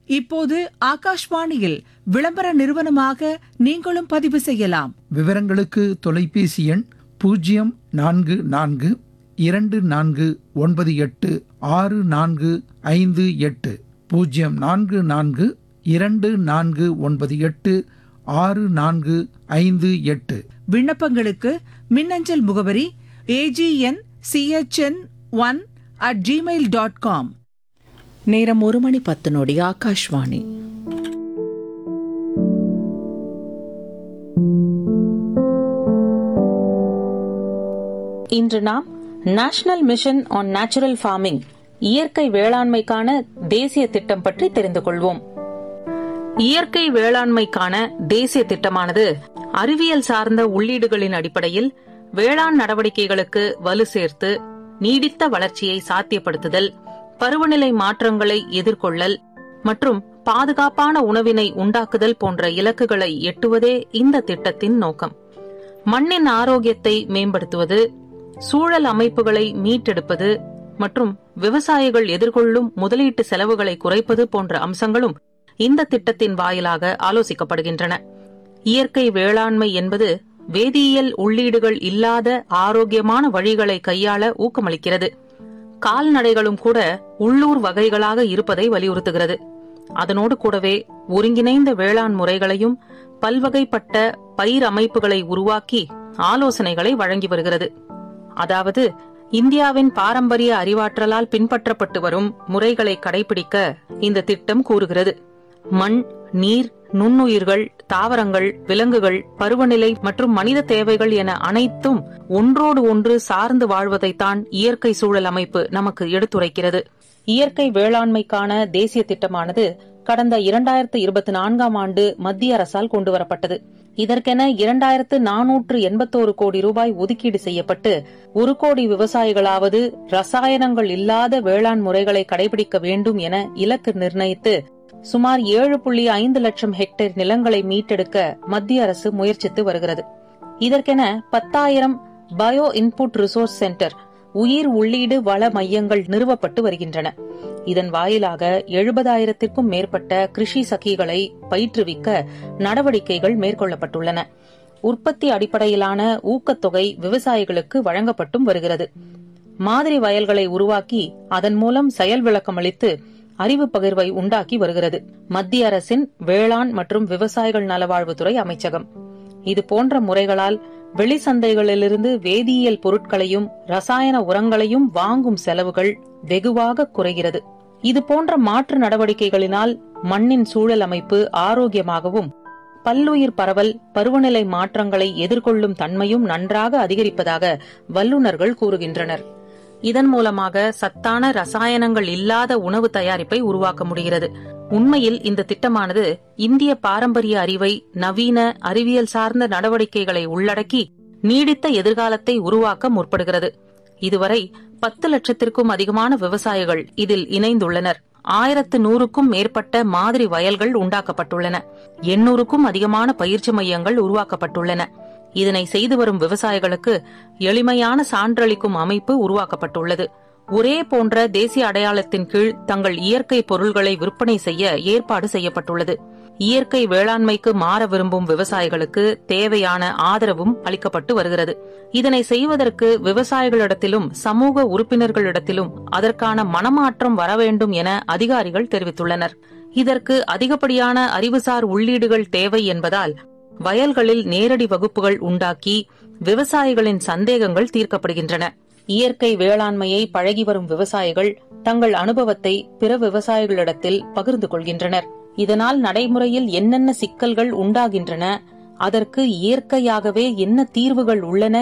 இப்போது ஆகாஷ்வாணியில் விளம்பர நிறுவனமாக நீங்களும் பதிவு செய்யலாம் விவரங்களுக்கு தொலைபேசி எண் பூஜ்ஜியம் நான்கு நான்கு இரண்டு நான்கு ஒன்பது எட்டு ஆறு நான்கு ஐந்து எட்டு பூஜ்ஜியம் நான்கு நான்கு இரண்டு நான்கு ஒன்பது எட்டு ஆறு நான்கு ஐந்து எட்டு விண்ணப்பங்களுக்கு மின்னஞ்சல் முகவரி AGN CHN one at Gmail dot com நேரம் ஒரு மணி பத்து நொடி ஆகாஷ்வாணி இன்று நாம் national mission on natural farming இயற்கை வேளாண்மைக்கான தேசிய திட்டம் பற்றி தெரிந்து கொள்வோம் இயற்கை வேளாண்மைக்கான தேசிய திட்டமானது அறிவியல் சார்ந்த உள்ளீடுகளின் அடிப்படையில் வேளாண் நடவடிக்கைகளுக்கு வலு சேர்த்து நீடித்த வளர்ச்சியை சாத்தியப்படுத்துதல் பருவநிலை மாற்றங்களை எதிர்கொள்ளல் மற்றும் பாதுகாப்பான உணவினை உண்டாக்குதல் போன்ற இலக்குகளை எட்டுவதே இந்த திட்டத்தின் நோக்கம் மண்ணின் ஆரோக்கியத்தை மேம்படுத்துவது சூழல் அமைப்புகளை மீட்டெடுப்பது மற்றும் விவசாயிகள் எதிர்கொள்ளும் முதலீட்டு செலவுகளை குறைப்பது போன்ற அம்சங்களும் இந்த திட்டத்தின் வாயிலாக ஆலோசிக்கப்படுகின்றன இயற்கை வேளாண்மை என்பது வேதியியல் உள்ளீடுகள் இல்லாத ஆரோக்கியமான வழிகளை கையாள ஊக்கமளிக்கிறது கால்நடைகளும் கூட உள்ளூர் வகைகளாக இருப்பதை வலியுறுத்துகிறது அதனோடு கூடவே ஒருங்கிணைந்த வேளாண் முறைகளையும் பல்வகைப்பட்ட பயிர் அமைப்புகளை உருவாக்கி ஆலோசனைகளை வழங்கி வருகிறது அதாவது இந்தியாவின் பாரம்பரிய அறிவாற்றலால் பின்பற்றப்பட்டு வரும் முறைகளை கடைபிடிக்க இந்த திட்டம் கூறுகிறது மண் நீர் நுண்ணுயிர்கள் தாவரங்கள் விலங்குகள் பருவநிலை மற்றும் மனித தேவைகள் என அனைத்தும் ஒன்றோடு ஒன்று சார்ந்து வாழ்வதைத்தான் இயற்கை சூழல் அமைப்பு நமக்கு எடுத்துரைக்கிறது இயற்கை வேளாண்மைக்கான தேசிய திட்டமானது கடந்த இரண்டாயிரத்து இருபத்தி நான்காம் ஆண்டு மத்திய அரசால் கொண்டுவரப்பட்டது இதற்கென இரண்டாயிரத்து நானூற்று எண்பத்தோரு கோடி ரூபாய் ஒதுக்கீடு செய்யப்பட்டு ஒரு கோடி விவசாயிகளாவது ரசாயனங்கள் இல்லாத வேளாண் முறைகளை கடைபிடிக்க வேண்டும் என இலக்கு நிர்ணயித்து சுமார் ஏழு புள்ளி ஐந்து லட்சம் ஹெக்டேர் நிலங்களை மீட்டெடுக்க மத்திய அரசு முயற்சித்து வருகிறது இதற்கென பத்தாயிரம் பயோ இன்புட் ரிசோர்ஸ் சென்டர் உயிர் உள்ளீடு வள மையங்கள் நிறுவப்பட்டு வருகின்றன இதன் வாயிலாக எழுபதாயிரத்திற்கும் மேற்பட்ட கிருஷி சகிகளை பயிற்றுவிக்க நடவடிக்கைகள் மேற்கொள்ளப்பட்டுள்ளன உற்பத்தி அடிப்படையிலான ஊக்கத்தொகை விவசாயிகளுக்கு வழங்கப்பட்டும் வருகிறது மாதிரி வயல்களை உருவாக்கி அதன் மூலம் செயல் விளக்கம் அளித்து அறிவு பகிர்வை உண்டாக்கி வருகிறது மத்திய அரசின் வேளாண் மற்றும் விவசாயிகள் நலவாழ்வுத்துறை அமைச்சகம் இது போன்ற முறைகளால் வெளிச்சந்தைகளிலிருந்து வேதியியல் பொருட்களையும் ரசாயன உரங்களையும் வாங்கும் செலவுகள் வெகுவாக குறைகிறது இது போன்ற மாற்று நடவடிக்கைகளினால் மண்ணின் சூழல் அமைப்பு ஆரோக்கியமாகவும் பல்லுயிர் பரவல் பருவநிலை மாற்றங்களை எதிர்கொள்ளும் தன்மையும் நன்றாக அதிகரிப்பதாக வல்லுநர்கள் கூறுகின்றனர் இதன் மூலமாக சத்தான ரசாயனங்கள் இல்லாத உணவு தயாரிப்பை உருவாக்க முடிகிறது உண்மையில் இந்த திட்டமானது இந்திய பாரம்பரிய அறிவை நவீன அறிவியல் சார்ந்த நடவடிக்கைகளை உள்ளடக்கி நீடித்த எதிர்காலத்தை உருவாக்க முற்படுகிறது இதுவரை பத்து லட்சத்திற்கும் அதிகமான விவசாயிகள் இதில் இணைந்துள்ளனர் ஆயிரத்து நூறுக்கும் மேற்பட்ட மாதிரி வயல்கள் உண்டாக்கப்பட்டுள்ளன எண்ணூறுக்கும் அதிகமான பயிற்சி மையங்கள் உருவாக்கப்பட்டுள்ளன இதனை செய்து வரும் விவசாயிகளுக்கு எளிமையான சான்றளிக்கும் அமைப்பு உருவாக்கப்பட்டுள்ளது ஒரே போன்ற தேசிய அடையாளத்தின் கீழ் தங்கள் இயற்கை பொருள்களை விற்பனை செய்ய ஏற்பாடு செய்யப்பட்டுள்ளது இயற்கை வேளாண்மைக்கு மாற விரும்பும் விவசாயிகளுக்கு தேவையான ஆதரவும் அளிக்கப்பட்டு வருகிறது இதனை செய்வதற்கு விவசாயிகளிடத்திலும் சமூக உறுப்பினர்களிடத்திலும் அதற்கான மனமாற்றம் வர வேண்டும் என அதிகாரிகள் தெரிவித்துள்ளனர் இதற்கு அதிகப்படியான அறிவுசார் உள்ளீடுகள் தேவை என்பதால் வயல்களில் நேரடி வகுப்புகள் உண்டாக்கி விவசாயிகளின் சந்தேகங்கள் தீர்க்கப்படுகின்றன இயற்கை வேளாண்மையை பழகி வரும் விவசாயிகள் தங்கள் அனுபவத்தை பிற விவசாயிகளிடத்தில் பகிர்ந்து கொள்கின்றனர் இதனால் நடைமுறையில் என்னென்ன சிக்கல்கள் உண்டாகின்றன அதற்கு இயற்கையாகவே என்ன தீர்வுகள் உள்ளன